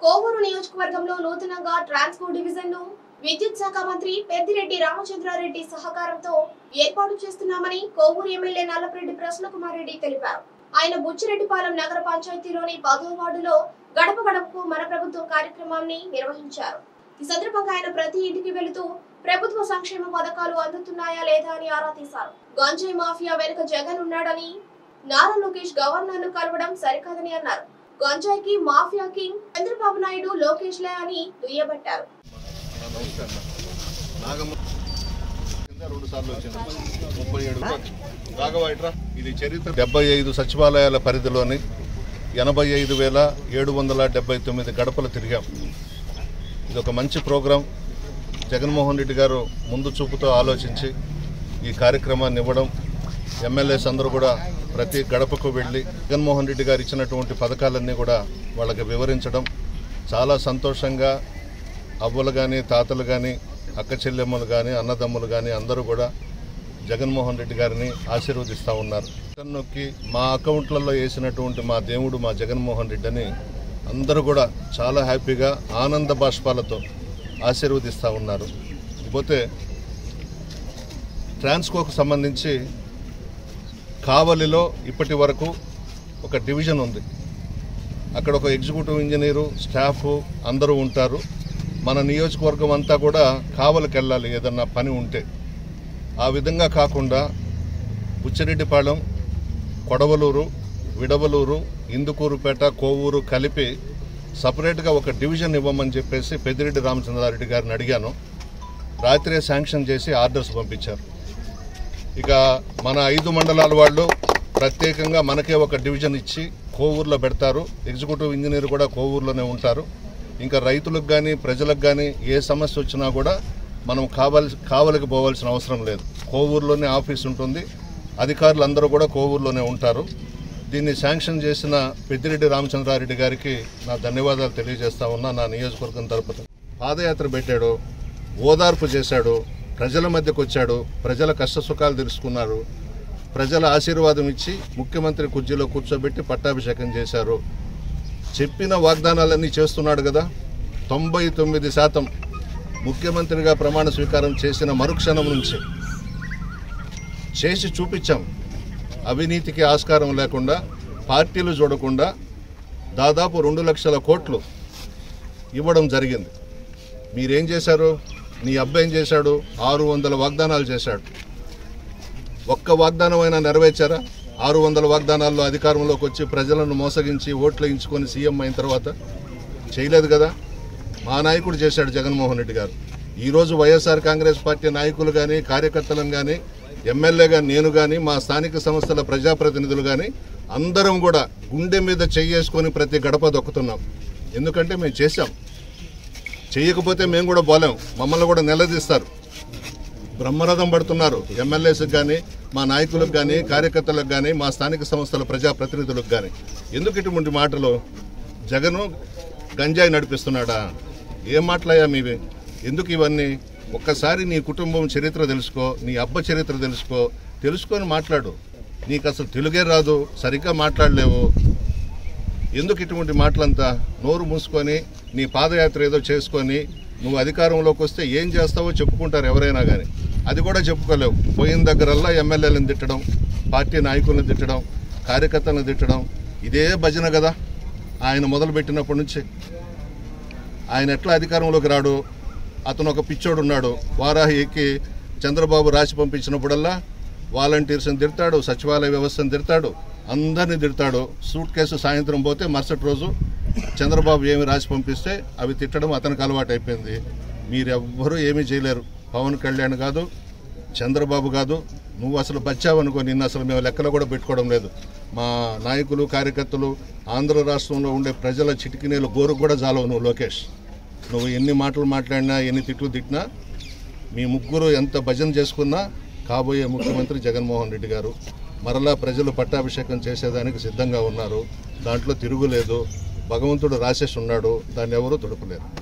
కోవూరు నియోజకవర్గంలో నూతనంగా transport division ను విద్యుత్ శాఖ మంత్రి పెద్దిరెడ్డి రామచంద్రారెడ్డి సహకారంతో ఏర్పాటు చేస్తున్నామని కోవూరు ఎమ్మెల్యే నల్లపరెడ్డి ప్రసన్నకుమార్ రెడ్డి తెలిపారు ఆయన బుచ్చిరెడ్డిపాలెం నగర పంచాయతీలోని పదో వార్డులో గడప గడపకు మన ప్రభుత్వం కార్యక్రమాన్ని నిర్వహించారు ఈ సందర్భంగా ఆయన ప్రతి ఇంటికి వెళుతూ ప్రభుత్వ సంక్షేమ పథకాలు అందుతున్నాయా లేదా అని ఆరా తీశారు గంజాయి మాఫియా వెనుక జగన్ ఉన్నాడని నారా లోకేష్ గవర్నర్ ను కలవడం సరికాదని అన్నారు గంజాయికి మాఫియాకి చంద్రబాబు నాయుడు లోకేష్ లే అని దుయ్యబట్టారు నాగమ్మ కింద రెండు సార్లు వచ్చింది ముప్పై ఏడు రాఘవ ఇట్రా ఇది చరిత్ర డెబ్బై ఐదు సచివాలయాల పరిధిలోని ఎనభై ఐదు వేల ఏడు వందల డెబ్బై తొమ్మిది గడపలు తిరిగాం ఇది ఒక మంచి ప్రోగ్రాం జగన్మోహన్ రెడ్డి గారు ముందు చూపుతో ఆలోచించి ఈ కార్యక్రమాన్ని ఇవ్వడం ఎమ్మెల్యేస్ అందరూ కూడా ప్రతి గడపకు వెళ్ళి జగన్మోహన్ రెడ్డి గారు ఇచ్చినటువంటి పథకాలన్నీ కూడా వాళ్ళకి వివరించడం చాలా సంతోషంగా అవ్వలు కానీ తాతలు కానీ అక్క చెల్లెమ్మలు కానీ అన్నదమ్ములు కానీ అందరూ కూడా జగన్మోహన్ రెడ్డి గారిని ఆశీర్వదిస్తూ ఉన్నారు బటన్ నొక్కి మా అకౌంట్లలో వేసినటువంటి మా దేవుడు మా జగన్మోహన్ రెడ్డి అని అందరూ కూడా చాలా హ్యాపీగా ఆనంద బాష్పాలతో ఆశీర్వదిస్తూ ఉన్నారు పోతే ట్రాన్స్కోకు సంబంధించి కావలిలో ఇప్పటి వరకు ఒక డివిజన్ ఉంది అక్కడ ఒక ఎగ్జిక్యూటివ్ ఇంజనీరు స్టాఫ్ అందరూ ఉంటారు మన నియోజకవర్గం అంతా కూడా కావలికి వెళ్ళాలి ఏదన్నా పని ఉంటే ఆ విధంగా కాకుండా బుచ్చిరెడ్డిపాళెం కొడవలూరు విడవలూరు ఇందుకూరుపేట కోవూరు కలిపి సపరేట్గా ఒక డివిజన్ ఇవ్వమని చెప్పేసి పెద్దిరెడ్డి రామచంద్రారెడ్డి గారిని అడిగాను రాత్రే శాంక్షన్ చేసి ఆర్డర్స్ పంపించారు ఇక మన ఐదు మండలాల వాళ్ళు ప్రత్యేకంగా మనకే ఒక డివిజన్ ఇచ్చి కోవూరులో పెడతారు ఎగ్జిక్యూటివ్ ఇంజనీర్ కూడా కోవూరులోనే ఉంటారు ఇంకా రైతులకు కానీ ప్రజలకు కానీ ఏ సమస్య వచ్చినా కూడా మనం కావాల్సి కావలికి పోవాల్సిన అవసరం లేదు కోవూరులోనే ఆఫీస్ ఉంటుంది అధికారులు అందరూ కూడా కోవూరులోనే ఉంటారు దీన్ని శాంక్షన్ చేసిన పెద్దిరెడ్డి రామచంద్రారెడ్డి గారికి నా ధన్యవాదాలు తెలియజేస్తా ఉన్నా నా నియోజకవర్గం తరపున పాదయాత్ర పెట్టాడు ఓదార్పు చేశాడు ప్రజల మధ్యకు వచ్చాడు ప్రజల కష్ట సుఖాలు తెలుసుకున్నారు ప్రజల ఆశీర్వాదం ఇచ్చి ముఖ్యమంత్రి కుర్చీలో కూర్చోబెట్టి పట్టాభిషేకం చేశారు చెప్పిన వాగ్దానాలన్నీ చేస్తున్నాడు కదా తొంభై తొమ్మిది శాతం ముఖ్యమంత్రిగా ప్రమాణ స్వీకారం చేసిన మరుక్షణం నుంచి చేసి చూపించాం అవినీతికి ఆస్కారం లేకుండా పార్టీలు చూడకుండా దాదాపు రెండు లక్షల కోట్లు ఇవ్వడం జరిగింది మీరేం చేశారు నీ అబ్బాయి ఏం చేశాడు ఆరు వందల వాగ్దానాలు చేశాడు ఒక్క వాగ్దానం అయినా నెరవేర్చారా ఆరు వందల వాగ్దానాల్లో అధికారంలోకి వచ్చి ప్రజలను మోసగించి ఓట్లు వేయించుకొని సీఎం అయిన తర్వాత చేయలేదు కదా మా నాయకుడు చేశాడు జగన్మోహన్ రెడ్డి గారు ఈరోజు వైఎస్ఆర్ కాంగ్రెస్ పార్టీ నాయకులు కానీ కార్యకర్తలను కానీ ఎమ్మెల్యేగా నేను కానీ మా స్థానిక సంస్థల ప్రజాప్రతినిధులు కానీ అందరం కూడా గుండె మీద చెయ్యేసుకొని ప్రతి గడప దొక్కుతున్నాం ఎందుకంటే మేము చేశాం చేయకపోతే మేము కూడా పోలేం మమ్మల్ని కూడా నిలదీస్తారు బ్రహ్మరథం పడుతున్నారు ఎమ్మెల్యేస్కి కానీ మా నాయకులకు కానీ కార్యకర్తలకు కానీ మా స్థానిక సంస్థల ప్రజాప్రతినిధులకు కానీ ఎందుకు ఇటువంటి మాటలు జగను గంజాయి నడిపిస్తున్నాడా ఏం మాటలయ్యా మీవి ఎందుకు ఇవన్నీ ఒక్కసారి నీ కుటుంబం చరిత్ర తెలుసుకో నీ అబ్బ చరిత్ర తెలుసుకో తెలుసుకొని మాట్లాడు నీకు అసలు తెలుగే రాదు సరిగ్గా మాట్లాడలేవు ఎందుకు ఇటువంటి మాటలంతా నోరు మూసుకొని నీ పాదయాత్ర ఏదో చేసుకొని నువ్వు అధికారంలోకి వస్తే ఏం చేస్తావో చెప్పుకుంటారు ఎవరైనా కానీ అది కూడా చెప్పుకోలేవు పోయిన దగ్గరల్లా ఎమ్మెల్యేలను తిట్టడం పార్టీ నాయకులను తిట్టడం కార్యకర్తలను తిట్టడం ఇదే భజన కదా ఆయన మొదలుపెట్టినప్పటి నుంచి ఆయన ఎట్లా అధికారంలోకి రాడు అతను ఒక పిచ్చోడు ఉన్నాడు వారాహి ఎక్కి చంద్రబాబు రాసి పంపించినప్పుడల్లా వాలంటీర్స్ని తిడతాడు సచివాలయ వ్యవస్థను తిడతాడు అందరినీ తిడతాడు సూట్ కేసు సాయంత్రం పోతే మరుసటి రోజు చంద్రబాబు ఏమి రాసి పంపిస్తే అవి తిట్టడం అతనికి అలవాటు అయిపోయింది మీరెవ్వరూ ఏమీ చేయలేరు పవన్ కళ్యాణ్ కాదు చంద్రబాబు కాదు నువ్వు అసలు బచ్చావనుకో నిన్ను అసలు మేము లెక్కలో కూడా పెట్టుకోవడం లేదు మా నాయకులు కార్యకర్తలు ఆంధ్ర రాష్ట్రంలో ఉండే ప్రజల చిటికినేలు గోరు కూడా జాలవు నువ్వు లోకేష్ నువ్వు ఎన్ని మాటలు మాట్లాడినా ఎన్ని తిట్లు తిట్టినా మీ ముగ్గురు ఎంత భజన చేసుకున్నా కాబోయే ముఖ్యమంత్రి జగన్మోహన్ రెడ్డి గారు మరలా ప్రజలు పట్టాభిషేకం చేసేదానికి సిద్ధంగా ఉన్నారు దాంట్లో తిరుగులేదు భగవంతుడు రాసేసి ఉన్నాడు దాన్ని ఎవరూ తుడపలేరు